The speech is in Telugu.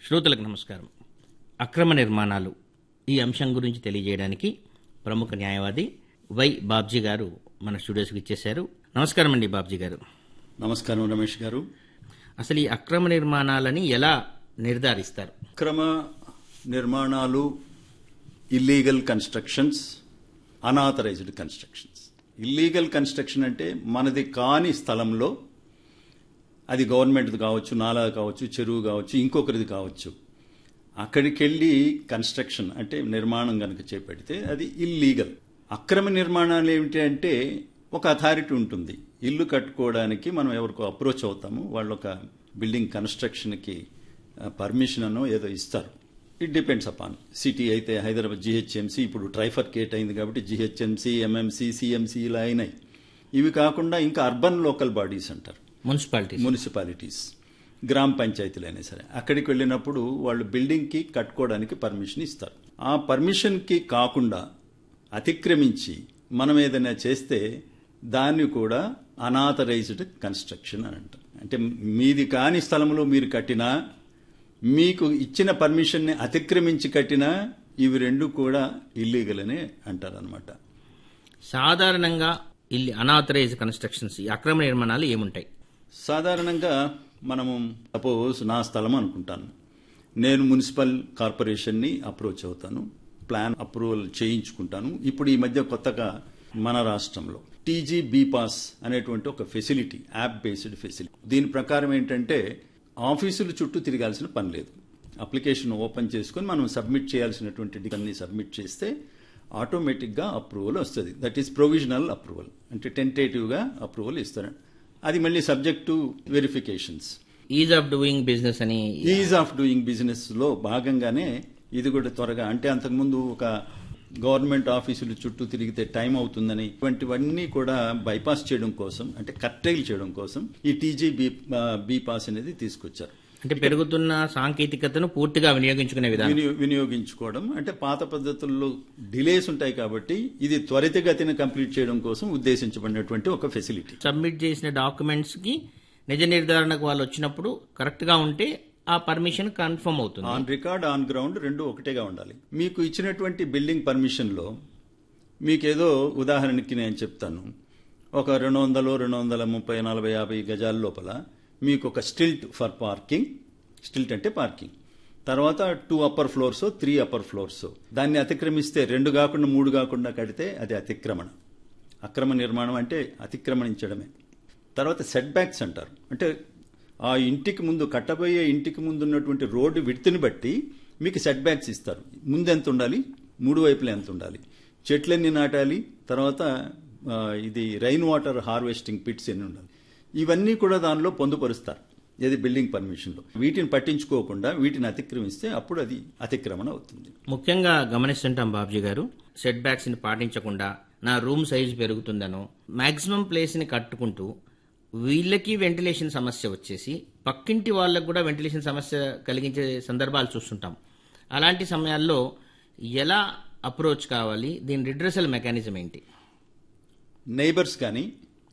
శ్రోతలకు నమస్కారం అక్రమ నిర్మాణాలు ఈ అంశం గురించి తెలియజేయడానికి ప్రముఖ న్యాయవాది వై బాబ్జీ గారు మన స్టూడియోస్కి ఇచ్చేశారు నమస్కారం అండి బాబ్జీ గారు నమస్కారం రమేష్ గారు అసలు ఈ అక్రమ నిర్మాణాలని ఎలా నిర్ధారిస్తారు అక్రమ నిర్మాణాలు illegal constructions unauthorised constructions illegal construction అంటే మనది కాని స్థలంలో అది గవర్నమెంట్ది కావచ్చు నాలా కావచ్చు చెరువు కావచ్చు ఇంకొకరిది కావచ్చు అక్కడికి వెళ్ళి కన్స్ట్రక్షన్ అంటే నిర్మాణం కనుక చేపడితే అది ఇల్లీగల్ అక్రమ నిర్మాణాలు ఏమిటి అంటే ఒక అథారిటీ ఉంటుంది ఇల్లు కట్టుకోవడానికి మనం ఎవరికో అప్రోచ్ అవుతాము వాళ్ళు ఒక బిల్డింగ్ కన్స్ట్రక్షన్కి పర్మిషన్ అనో ఏదో ఇస్తారు ఇట్ డిపెండ్స్ అపాన్ సిటీ అయితే హైదరాబాద్ జిహెచ్ఎంసీ ఇప్పుడు ట్రైఫర్కేట్ అయింది కాబట్టి జిహెచ్ఎంసీ ఎంఎంసీ సిఎంసీ ఇలా అయినాయి ఇవి కాకుండా ఇంకా అర్బన్ లోకల్ బాడీస్ అంటారు మున్సిపాలిటీ మున్సిపాలిటీస్ గ్రామ పంచాయతీలు అయినా సరే అక్కడికి వెళ్ళినప్పుడు వాళ్ళు బిల్డింగ్కి కట్టుకోవడానికి పర్మిషన్ ఇస్తారు ఆ పర్మిషన్కి కాకుండా అతిక్రమించి మనం ఏదైనా చేస్తే దాన్ని కూడా అనాథరైజ్డ్ కన్స్ట్రక్షన్ అని అంటారు అంటే మీది కాని స్థలంలో మీరు కట్టినా మీకు ఇచ్చిన పర్మిషన్ని అతిక్రమించి కట్టినా ఇవి రెండు కూడా ఇల్లీగల్ అనే అంటారు అనమాట సాధారణంగా ఇల్లు అనాథరైజ్ కన్స్ట్రక్షన్స్ ఈ అక్రమ నిర్మాణాలు ఏముంటాయి సాధారణంగా మనము సపోజ్ నా స్థలం అనుకుంటాను నేను మున్సిపల్ కార్పొరేషన్ని అప్రోచ్ అవుతాను ప్లాన్ అప్రూవల్ చేయించుకుంటాను ఇప్పుడు ఈ మధ్య కొత్తగా మన రాష్ట్రంలో టీజీ బీపాస్ అనేటువంటి ఒక ఫెసిలిటీ యాప్ బేస్డ్ ఫెసిలిటీ దీని ప్రకారం ఏంటంటే ఆఫీసుల చుట్టూ తిరగాల్సిన పని లేదు అప్లికేషన్ ఓపెన్ చేసుకొని మనం సబ్మిట్ చేయాల్సినటువంటి అన్ని సబ్మిట్ చేస్తే ఆటోమేటిక్గా అప్రూవల్ వస్తుంది దట్ ఈస్ ప్రొవిజనల్ అప్రూవల్ అంటే టెంటేటివ్గా అప్రూవల్ ఇస్తారు అది మళ్ళీ subject to verifications ease of doing business అని ఈజ్ ఆఫ్ డూయింగ్ బిజినెస్ లో భాగంగానే ఇది కూడా త్వరగా అంటే అంతకుముందు ఒక గవర్నమెంట్ ఆఫీసులు చుట్టూ తిరిగితే టైం అవుతుందని ఇటువంటివన్నీ కూడా బైపాస్ చేయడం కోసం అంటే కట్టైల్ చేయడం కోసం ఈ టీజీ బీ బీ పాస్ అనేది తీసుకొచ్చారు అంటే పెరుగుతున్న సాంకేతికతను పూర్తిగా వినియోగించుకునే విధానం వినియో- వినియోగించుకోవడం అంటే పాత పద్ధతుల్లో డిలేస్ ఉంటాయి కాబట్టి ఇది త్వరితగతిన కంప్లీట్ చేయడం కోసం ఉద్దేశించబడినటువంటి ఒక ఫెసిలిటీ సబ్మిట్ చేసిన డాక్యుమెంట్స్ కి నిజ నిర్ధారణకు వాళ్ళు వచ్చినప్పుడు కరెక్ట్ గా ఉంటే ఆ పర్మిషన్ కన్ఫర్మ్ అవుతుంది ఆన్ రికార్డ్ ఆన్ గ్రౌండ్ రెండు ఒకటేగా ఉండాలి మీకు ఇచ్చినటువంటి బిల్డింగ్ పర్మిషన్లో మీకేదో ఉదాహరణకి నేను చెప్తాను ఒక రెండు వందలు రెండు వందల ముప్పై నలభై యాభై గజాల లోపల మీకు ఒక స్టిల్ట్ ఫర్ పార్కింగ్ స్టిల్ట్ అంటే పార్కింగ్ తర్వాత two upper floors three upper floors దాన్ని అతిక్రమిస్తే రెండు కాకుండా మూడు కాకుండా కడితే అది అతిక్రమణ అక్రమ నిర్మాణం అంటే అతిక్రమణించడమే తర్వాత సెట్ బ్యాక్స్ అంటారు అంటే ఆ ఇంటికి ముందు కట్టబోయే ఇంటికి ముందు ఉన్నటువంటి రోడ్డు విడ్త్ని బట్టి మీకు సెట్ బ్యాక్స్ ఇస్తారు ముందు ఎంత ఉండాలి మూడు వైపులా ఎంత ఉండాలి చెట్లన్నీ నాటాలి తర్వాత ఆ, ఇది రైన్ వాటర్ హార్వెస్టింగ్ పిట్స్ ఎన్ని ఉండాలి ఇవన్నీ కూడా దానిలో పొందుపరుస్తారు ఏది బిల్డింగ్ పర్మిషన్లో వీటిని పట్టించుకోకుండా వీటిని అతిక్రమిస్తే అప్పుడు అది అతిక్రమణ అవుతుంది ముఖ్యంగా గమనిస్తుంటాం బాబ్జీ గారు సెట్ బ్యాక్స్ ని పాటించకుండా నా రూమ్ సైజ్ పెరుగుతుందనో మాక్సిమం ప్లేస్ ని కట్టుకుంటూ వీళ్ళకి వెంటిలేషన్ సమస్య వచ్చేసి పక్కింటి వాళ్ళకు కూడా వెంటిలేషన్ సమస్య కలిగించే సందర్భాలు చూస్తుంటాం అలాంటి సమయాల్లో ఎలా అప్రోచ్ కావాలి దీని రిడ్రెసల్ మెకానిజం ఏంటి నైబర్స్ కానీ